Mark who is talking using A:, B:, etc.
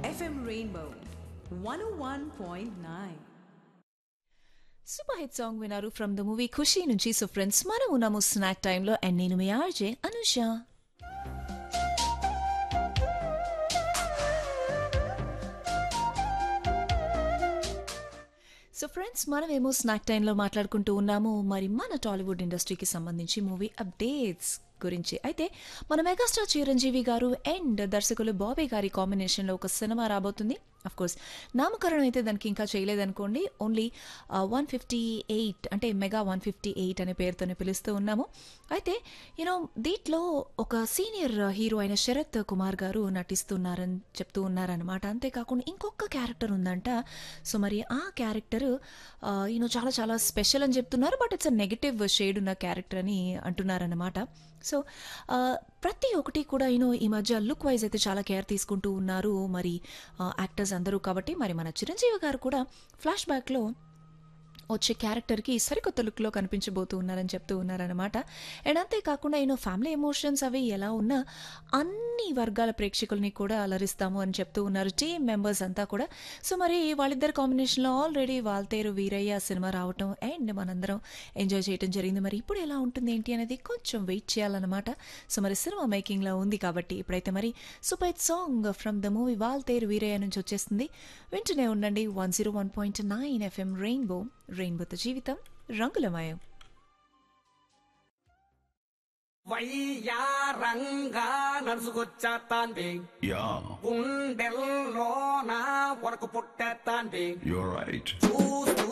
A: FM Rainbow 101.9.
B: Super hit song విన్నారు from the movie Kushi నుంచి so friends మనం ఉన్నాము స్నాక్ టైంలో అండ్ నేను మీ ఆర్జే అనుష సో ఫ్రెండ్స్ మనమేమో స్నాక్ టైంలో మాట్లాడుకుంటూ ఉన్నాము మరి మన టాలీవుడ్ ఇండస్ట్రీకి సంబంధించి మూవీ అప్డేట్స్ గురించి అయితే మన మెగాస్టార్ చిరంజీవి గారు అండ్ దర్శకులు బాబీ గారి కాంబినేషన్లో ఒక సినిమా రాబోతుంది అఫ్ కోర్స్ నామకరణం అయితే దానికి ఇంకా చేయలేదనుకోండి ఓన్లీ వన్ ఫిఫ్టీ ఎయిట్ అంటే మెగా వన్ ఫిఫ్టీ ఎయిట్ అనే పేరుతోనే పిలుస్తూ ఉన్నాము అయితే యూనో దీంట్లో ఒక సీనియర్ హీరో అయిన శరత్ కుమార్ గారు నటిస్తున్నారని చెప్తూ ఉన్నారనమాట అంతేకాకుండా ఇంకొక క్యారెక్టర్ ఉందంట సో మరి ఆ క్యారెక్టర్ యూనో చాలా చాలా స్పెషల్ అని చెప్తున్నారు but it's a negative shade ఉన్న క్యారెక్టర్ అని అంటున్నారనమాట సో ఆ, ప్రతి ఒక్కటి కూడా యూనో ఈ మధ్య లుక్ వైజ్ అయితే చాలా కేర్ తీసుకుంటూ ఉన్నారు మరి యాక్టర్స్ అందరూ కాబట్టి మరి మన చిరంజీవి గారు కూడా ఫ్లాష్ బ్యాక్లో వచ్చే క్యారెక్టర్కి సరికొత్త లుక్లో కనిపించబోతూ ఉన్నారని చెప్తూ ఉన్నారనమాట అండ్ అంతేకాకుండా యూనో ఫ్యామిలీ ఎమోషన్స్ అవి ఎలా ఉన్నా అన్ని వర్గాల ప్రేక్షకుల్ని కూడా అలరిస్తాము అని చెప్తూ ఉన్నారు టీమ్ మెంబర్స్ అంతా కూడా సో మరి వాళ్ళిద్దరు కాంబినేషన్లో ఆల్రెడీ వాల్తేరు వీరయ్య సినిమా రావటం అండ్ మనందరం ఎంజాయ్ చేయడం జరిగింది మరి ఇప్పుడు ఎలా ఉంటుంది ఏంటి అనేది కొంచెం వెయిట్ చేయాలన్నమాట సో మరి సినిమా మేకింగ్లో ఉంది కాబట్టి ఇప్పుడైతే మరి super hit song from the movie Waltair Veerayya నుంచి వచ్చేస్తుంది వింటూనే ఉండండి one zero one point nine FM rainbow రెయిన్బోతో జీవితం రంగులమయం
C: వయ్యారంగా నడుచుకొచ్చేస్తాంది
D: Yeah,
C: గుండెల్లో నా కొరకు పుట్టేస్తాంది
D: you're right.
C: చూస్తూ